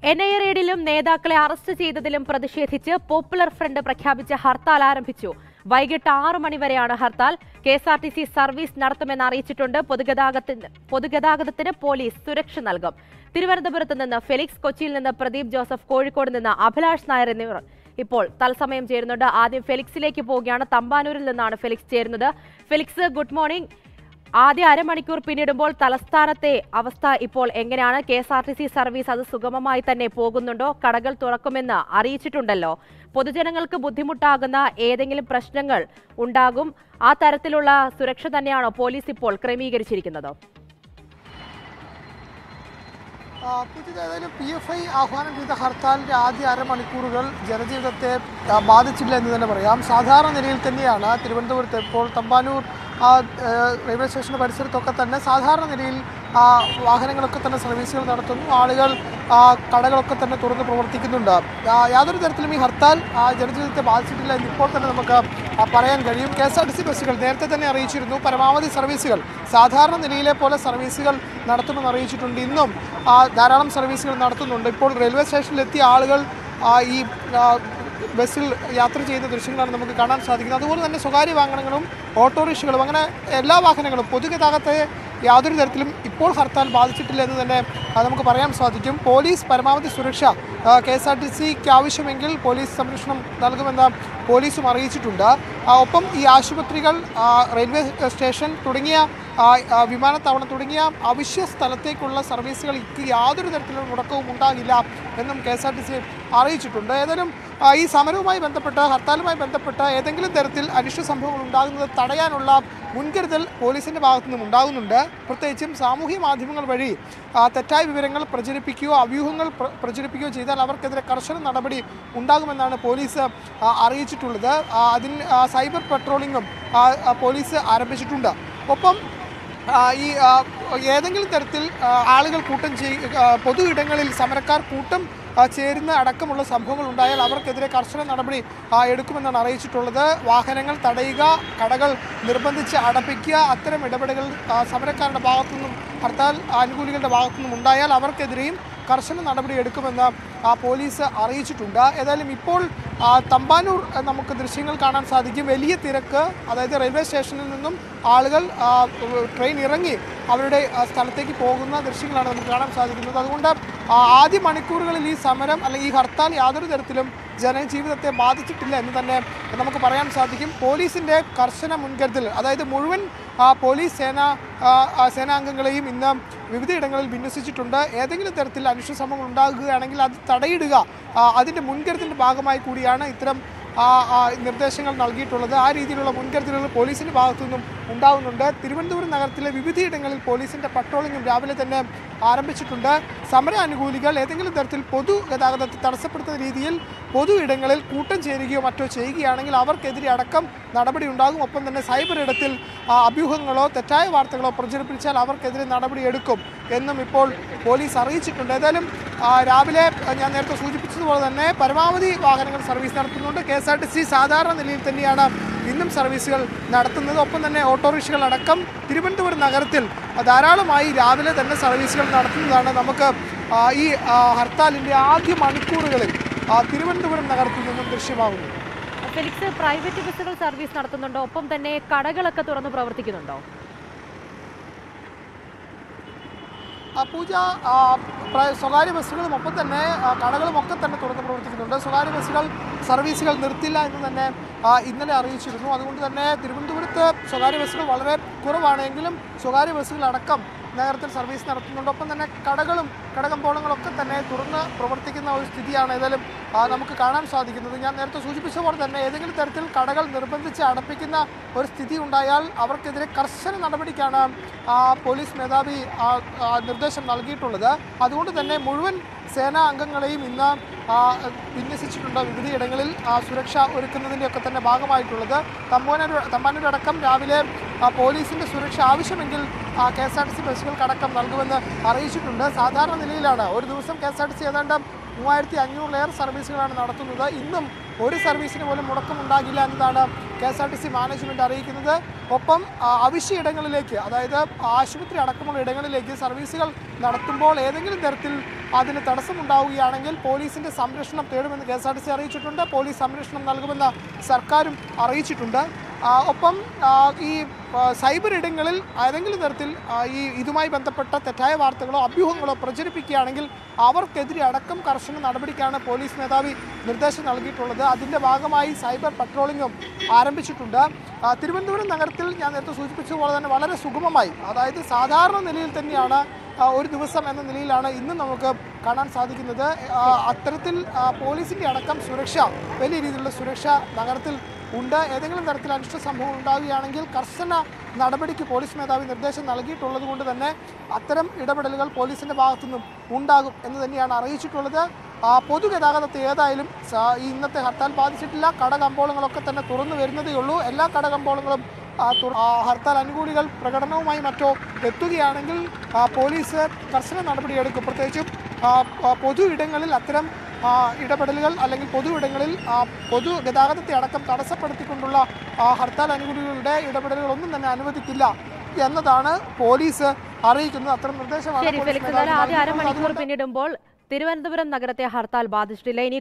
N I റെയ്ഡിലും നേതാക്കളെ arrest ചെയ്തതിലും പ്രതിഷേധിച്ച് popular front പ്രഖ്യാപിച്ച ഹർത്താൽ ആരംഭിച്ചു വൈകിട്ട് ആറ് മണിവരെയാണ് hartal K S R T C service നടത്തുമെന്ന് അറിയിച്ചിട്ടുണ്ട് പൊതുഗതാഗതത്തിന് പൊതുഗതാഗതത്തിന് പോലീസ് സുരക്ഷ നൽകും തിരുവനന്തപുരത്ത് നിന്ന് ഫെലിക്സ് കൊച്ചിയിൽ നിന്ന് പ്രദീപ് ജോസഫ് കോഴിക്കോട് നിന്ന് അഭിലാഷ് നായർ എന്നിവർ ഇപ്പോൾ തത്സമയം ചേരുന്നുണ്ട് ആദ്യം ഫെലിക്സിലേക്ക് പോവുകയാണ് തമ്പാനൂരിൽ നിന്നാണ് ഫെലിക്സ് ചേരുന്നത് ഫെലിക്സ് ഗുഡ് മോർണിംഗ് ആദ്യ അരമണിക്കൂർ പിന്നിടുമ്പോൾ തലസ്ഥാനത്തെ അവസ്ഥ ഇപ്പോൾ എങ്ങനെയാണ് K S R T C service അത് സുഗമമായി തന്നെ പോകുന്നുണ്ടോ കടകൾ തുറക്കുമെന്ന് അറിയിച്ചിട്ടുണ്ടല്ലോ പൊതുജനങ്ങൾക്ക് ബുദ്ധിമുട്ടാകുന്ന ഏതെങ്കിലും പ്രശ്നങ്ങൾ ഉണ്ടാകും ആ തരത്തിലുള്ള സുരക്ഷ തന്നെയാണോ പോലീസ് ഇപ്പോൾ ക്രമീകരിച്ചിരിക്കുന്നത് ആ, പുതിയത് ഏതായാലും പി എഫ് ഐ ആഹ്വാനം ചെയ്ത ഹർത്താലിൻ്റെ ആദ്യ അരമണിക്കൂറുകൾ ജനജീവിതത്തെ ആ, ബാധിച്ചില്ല എന്ന് തന്നെ പറയാം സാധാരണ നിലയിൽ തന്നെയാണ് തിരുവനന്തപുരത്ത് ഇപ്പോൾ തമ്പാനൂർ ആ, ഏ, റെയിൽവേ സ്റ്റേഷൻ്റെ പരിസരത്തൊക്കെ തന്നെ സാധാരണ നിലയിൽ ആ, വാഹനങ്ങളൊക്കെ തന്നെ സർവീസുകൾ നടത്തുന്നു ആളുകൾ ആ, കടകളൊക്കെ തന്നെ തുറന്ന് പ്രവർത്തിക്കുന്നുണ്ട് ആ, യാതൊരു തരത്തിലും ഈ ഹർത്താൽ ആ, ജനജീവിതത്തെ ബാധിച്ചിട്ടില്ല എന്ന് ഇപ്പോൾ തന്നെ നമുക്ക് ആ, പറയാൻ കഴിയും K S R T C ബസ്സുകൾ നേരത്തെ തന്നെ അറിയിച്ചിരുന്നു പരമാവധി സർവീസുകൾ സാധാരണ നിലയിലെ പോലെ സർവീസുകൾ നടത്തുമെന്ന് അറിയിച്ചിട്ടുണ്ട് ഇന്നും ആ, ധാരാളം സർവീസുകൾ നടത്തുന്നുണ്ട് ഇപ്പോൾ റെയിൽവേ സ്റ്റേഷനിലെത്തിയ ആളുകൾ ആ, ഈ ആ, ബസ്സിൽ യാത്ര ചെയ്യുന്ന ദൃശ്യങ്ങളാണ് നമുക്ക് കാണാൻ സാധിക്കുന്നത് അതുപോലെ തന്നെ സ്വകാര്യ വാഹനങ്ങളും ഓട്ടോറിക്ഷകളും അങ്ങനെ എല്ലാ വാഹനങ്ങളും പൊതുഗതാഗതത്തെ യാതൊരു തരത്തിലും ഇപ്പോൾ ഹർത്താൽ ബാധിച്ചിട്ടില്ല എന്ന് തന്നെ ആ, നമുക്ക് പറയാൻ സാധിക്കും പോലീസ് പരമാവധി സുരക്ഷ കെ എസ് ആർ ടി സിക്ക് ആവശ്യമെങ്കിൽ പോലീസ് സംരക്ഷണം നൽകുമെന്ന് പോലീസും അറിയിച്ചിട്ടുണ്ട് ആ, ഒപ്പം ഈ ആശുപത്രികൾ ആ, റെയിൽവേ സ്റ്റേഷൻ തുടങ്ങിയ ആ, ആ, വിമാനത്താവളം തുടങ്ങിയ അവശ്യ സ്ഥലത്തേക്കുള്ള സർവീസുകൾക്ക് യാതൊരു തരത്തിലുള്ള മുടക്കവും ഉണ്ടാകില്ല എന്നും K S R T C അറിയിച്ചിട്ടുണ്ട് ഏതായാലും ആ, ഈ സമരവുമായി ബന്ധപ്പെട്ട് ഹർത്താലുമായി ബന്ധപ്പെട്ട് ഏതെങ്കിലും തരത്തിൽ അനിഷ്ട സംഭവങ്ങൾ ഉണ്ടാകുന്നത് തടയാനുള്ള മുൻകരുതൽ പോലീസിൻ്റെ ഭാഗത്തു നിന്നും ഉണ്ടാകുന്നുണ്ട് പ്രത്യേകിച്ചും സാമൂഹ്യ മാധ്യമങ്ങൾ വഴി ആ, തെറ്റായ വിവരങ്ങൾ പ്രചരിപ്പിക്കുകയോ അഭ്യൂഹങ്ങൾ പ്ര- പ്രചരിപ്പിക്കുകയോ ചെയ്താൽ അവർക്കെതിരെ കർശന നടപടി ഉണ്ടാകുമെന്നാണ് പോലീസ് ആ, അറിയിച്ചിട്ടുള്ളത് ആ, അതിന് ആ, സൈബർ പെട്രോളിങ്ങും ആ, ആ, പോലീസ് ആരംഭിച്ചിട്ടുണ്ട് ഒപ്പം ആ, ഈ ആ, ഏതെങ്കിലും തരത്തിൽ ആ, ആളുകൾ കൂട്ടം ചെയ് ആ, പൊതു ഇടങ്ങളിൽ സമരക്കാർ കൂട്ടം ആ, ചേരുന്ന അടക്കമുള്ള സംഭവങ്ങൾ ഉണ്ടായാൽ അവർക്കെതിരെ കർശന നടപടി ആ, എടുക്കുമെന്നാണ് അറിയിച്ചിട്ടുള്ളത് വാഹനങ്ങൾ തടയുക കടകൾ നിർബന്ധിച്ച് അടപ്പിക്കുക അത്തരം ഇടപെടലുകൾ ആ, സമരക്കാരുടെ ഭാഗത്തുനിന്നും ഹർത്താൽ ആനുകൂലികളുടെ ഭാഗത്തുനിന്നും ഉണ്ടായാൽ അവർക്കെതിരെയും കർശന നടപടി എടുക്കുമെന്ന് ആ, പോലീസ് അറിയിച്ചിട്ടുണ്ട് ഏതായാലും ഇപ്പോൾ ആ, തമ്പാനൂർ ആ, നമുക്ക് ദൃശ്യങ്ങൾ കാണാൻ സാധിക്കും വലിയ തിരക്ക് അതായത് റെയിൽവേ സ്റ്റേഷനിൽ നിന്നും ആളുകൾ ആ, ട്രെയിൻ ഇറങ്ങി അവരുടെ ആ, സ്ഥലത്തേക്ക് പോകുന്ന ദൃശ്യങ്ങളാണ് നമുക്ക് കാണാൻ സാധിക്കുന്നത് അതുകൊണ്ട് ആ, ആദ്യ മണിക്കൂറുകളിൽ ഈ സമരം അല്ലെങ്കിൽ ഈ ഹർത്താൽ യാതൊരു തരത്തിലും ജനജീവിതത്തെ ബാധിച്ചിട്ടില്ല എന്ന് തന്നെ നമുക്ക് പറയാൻ സാധിക്കും പോലീസിൻ്റെ കർശന മുൻകരുതൽ അതായത് മുഴുവൻ ആ, പോലീസ് സേന ആ, ആ, സേനാംഗങ്ങളെയും ഇന്ന് വിവിധയിടങ്ങളിൽ വിന്യസിച്ചിട്ടുണ്ട് ഏതെങ്കിലും തരത്തിൽ അനിഷ്ട സംഭവങ്ങൾ ഉണ്ടാകുകയാണെങ്കിൽ അത് തടയിടുക ആ, അതിൻ്റെ മുൻകരുതലിൻ്റെ ഭാഗമായി കൂടിയാണ് ഇത്തരം ആ, ആ, നിർദ്ദേശങ്ങൾ നൽകിയിട്ടുള്ളത് ആ രീതിയിലുള്ള മുൻകരുതലുകൾ പോലീസിൻ്റെ ഭാഗത്തു നിന്നും ഉണ്ടാകുന്നുണ്ട് തിരുവനന്തപുരം നഗരത്തിലെ വിവിധയിടങ്ങളിൽ പോലീസിൻ്റെ പട്രോളിങ്ങും രാവിലെ തന്നെ ആരംഭിച്ചിട്ടുണ്ട് സമര അനുകൂലികൾ ഏതെങ്കിലും തരത്തിൽ പൊതു ഗതാഗതത്തെ തടസ്സപ്പെടുത്തുന്ന രീതിയിൽ പൊതു ഇടങ്ങളിൽ കൂട്ടം ചേരുകയോ മറ്റോ ചെയ്യുകയാണെങ്കിൽ അവർക്കെതിരെ അടക്കം നടപടി ഉണ്ടാകും ഒപ്പം തന്നെ സൈബർ ഇടത്തിൽ ആ, അഭ്യൂഹങ്ങളോ തെറ്റായ വാർത്തകളോ പ്രചരിപ്പിച്ചാൽ അവർക്കെതിരെ നടപടി എടുക്കും എന്നും ഇപ്പോൾ പോലീസ് അറിയിച്ചിട്ടുണ്ട് ഏതായാലും ആ, രാവിലെ ആ, ഞാൻ നേരത്തെ സൂചിപ്പിച്ചതുപോലെ തന്നെ പരമാവധി വാഹനങ്ങൾ സർവീസ് നടത്തുന്നുണ്ട് K S R T C സാധാരണ നിലയിൽ തന്നെയാണ് ഇന്നും സർവീസുകൾ നടത്തുന്നത് ഒപ്പം തന്നെ ഓട്ടോറിക്ഷകൾ അടക്കം തിരുവനന്തപുരം നഗരത്തിൽ ധാരാളമായി രാവിലെ തന്നെ സർവീസുകൾ നടത്തുന്നതാണ് നമുക്ക് ആ, ഈ ആ, ഹർത്താലിൻ്റെ ആദ്യ മണിക്കൂറുകളിൽ ആ, തിരുവനന്തപുരം നഗരത്തിൽ നിന്നും ദൃശ്യമാകുന്നത് ഫെലിക്സ് പ്രൈവറ്റ് ബസ്സുകൾ സർവീസ് നടത്തുന്നുണ്ടോ ഒപ്പം തന്നെ കടകളൊക്കെ തുറന്ന് പ്രവർത്തിക്കുന്നുണ്ടോ ആ, പൂജ ആ, പ്ര- സ്വകാര്യ ബസ്സുകളും ഒപ്പം തന്നെ ആ, കടകളും ഒക്കെ തന്നെ തുറന്ന് പ്രവർത്തിക്കുന്നുണ്ട് സ്വകാര്യ ബസ്സുകൾ സർവീസുകൾ നിർത്തില്ല എന്ന് തന്നെ ആ, ഇന്നലെ അറിയിച്ചിരുന്നു അതുകൊണ്ട് തന്നെ തിരുവനന്തപുരത്ത് സ്വകാര്യ ബസ്സുകൾ വളരെ കുറവാണെങ്കിലും സ്വകാര്യ ബസ്സുകൾ അടക്കം നഗരത്തിൽ സർവീസ് നടത്തുന്നുണ്ട് ഒപ്പം തന്നെ കടകളും കടകമ്പോളങ്ങളൊക്കെ തന്നെ തുറന്ന് പ്രവർത്തിക്കുന്ന ഒരു സ്ഥിതിയാണ് ഏതായാലും ആ, നമുക്ക് കാണാൻ സാധിക്കുന്നത് ഞാൻ നേരത്തെ സൂചിപ്പിച്ച പോലെ തന്നെ ഏതെങ്കിലും തരത്തിൽ കടകൾ നിർബന്ധിച്ച് അടപ്പിക്കുന്ന ഒരു സ്ഥിതി ഉണ്ടായാൽ അവർക്കെതിരെ കർശന നടപടിക്കാണ് ആ, പോലീസ് മേധാവി ആ, ആ, നിർദ്ദേശം നൽകിയിട്ടുള്ളത് അതുകൊണ്ട് തന്നെ മുഴുവൻ സേനാ അംഗങ്ങളെയും ഇന്ന് ആ, വിന്യസിച്ചിട്ടുണ്ട് വിവിധയിടങ്ങളിൽ ആ, സുരക്ഷ ഒരുക്കുന്നതിൻ്റെയൊക്കെ തന്നെ ഭാഗമായിട്ടുള്ളത് തമ്പാനൂർ തമ്പാനൂർ അടക്കം രാവിലെ ആ, പോലീസിൻ്റെ സുരക്ഷ ആവശ്യമെങ്കിൽ K S R T C ബസ്സുകൾക്കടക്കം നൽകുമെന്ന് അറിയിച്ചിട്ടുണ്ട് സാധാരണ നിലയിലാണ് ഒരു ദിവസം K S R T C ഏതാണ്ട് മൂവായിരത്തി അഞ്ഞൂറിലേറെ സർവീസുകളാണ് നടത്തുന്നത് ഇന്നും ഒരു സർവീസിന് പോലും മുടക്കമുണ്ടാകില്ല എന്നതാണ് K S R T C management അറിയിക്കുന്നത് ഒപ്പം ആ, അവശ്യ ഇടങ്ങളിലേക്ക് അതായത് ആശുപത്രി അടക്കമുള്ള ഇടങ്ങളിലേക്ക് സർവീസുകൾ നടത്തുമ്പോൾ ഏതെങ്കിലും തരത്തിൽ അതിന് തടസ്സമുണ്ടാവുകയാണെങ്കിൽ പോലീസിന്റെ സംരക്ഷണം തേടുമെന്ന് K S R T C അറിയിച്ചിട്ടുണ്ട് പോലീസ് സംരക്ഷണം നൽകുമെന്ന് സർക്കാരും അറിയിച്ചിട്ടുണ്ട് ആ, ഒപ്പം ആ, ഈ ആ, സൈബർ ഇടങ്ങളിൽ ഏതെങ്കിലും തരത്തിൽ ആ, ഈ ഇതുമായി ബന്ധപ്പെട്ട തെറ്റായ വാർത്തകളോ അഭ്യൂഹങ്ങളോ പ്രചരിപ്പിക്കുകയാണെങ്കിൽ അവർക്കെതിരെ അടക്കം കർശന നടപടിക്കാണ് പോലീസ് മേധാവി നിർദ്ദേശം നൽകിയിട്ടുള്ളത് അതിന്റെ ഭാഗമായി സൈബർ പട്രോളിംഗും ആരംഭിച്ചിട്ടുണ്ട് ആ, തിരുവനന്തപുരം നഗരത്തിൽ ഞാൻ നേരത്തെ സൂചിപ്പിച്ചതുപോലെ തന്നെ വളരെ സുഗമമായി അതായത് സാധാരണ നിലയിൽ തന്നെയാണ് ആ, ഒരു ദിവസം എന്ന നിലയിലാണ് ഇന്ന് നമുക്ക് കാണാൻ സാധിക്കുന്നത് ആ, അത്തരത്തിൽ ആ, പോലീസിന്റെ അടക്കം സുരക്ഷ വലിയ രീതിയിലുള്ള സുരക്ഷ നഗരത്തിൽ ഉണ്ട് ഏതെങ്കിലും തരത്തിൽ അനിഷ്ട സംഭവം ഉണ്ടാവുകയാണെങ്കിൽ കർശന നടപടിക്ക് പോലീസ് മേധാവി നിർദ്ദേശം നൽകിയിട്ടുള്ളത് കൊണ്ട് തന്നെ അത്തരം ഇടപെടലുകൾ പോലീസിന്റെ ഭാഗത്തുനിന്നും ഉണ്ടാകും എന്ന് തന്നെയാണ് അറിയിച്ചിട്ടുള്ളത് ആ, പൊതുഗതാഗതത്തെ ഏതായാലും സ- ഈ ഇന്നത്തെ ഹർത്താൽ ബാധിച്ചിട്ടില്ല കടകമ്പോളങ്ങളൊക്കെ തന്നെ തുറന്നു വരുന്നതേ ഉള്ളൂ എല്ലാ കടകമ്പോളങ്ങളും ആ, തുറ- ആ, ഹർത്താൽ അനുകൂലികൾ പ്രകടനവുമായി മറ്റോ എത്തുകയാണെങ്കിൽ ആ, പോലീസ് കർശന നടപടിയെടുക്കും പ്രത്യേകിച്ചും ആ, ആ, പൊതു ഇടങ്ങളിൽ അത്തരം ആ, ഇടപെടലുകൾ അല്ലെങ്കിൽ പൊതു ഇടങ്ങളിൽ ആ, പൊതു ഗതാഗതത്തെ അടക്കം തടസ്സപ്പെടുത്തിക്കൊണ്ടുള്ള ആ, ഹർത്താൽ അനുകൂലികളുടെ ഇടപെടലുകൾ ഒന്നും തന്നെ അനുവദിക്കില്ല എന്നതാണ് പോലീസ് അറിയിക്കുന്നത് അത്തരം നിർദ്ദേശമാണ് ശരി പോലീസ് ഫെലിക്സ് മേധാവി എന്തായാലും ആദ്യ നൽകിയിട്ടുള്ളത്. അരമണിക്കൂർ അതുകൊണ്ട് പിന്നിടുമ്പോൾ തിരുവനന്തപുരം നഗരത്തെ ഹർത്താൽ ബാധിച്ചിട്ടില്ല ഇനി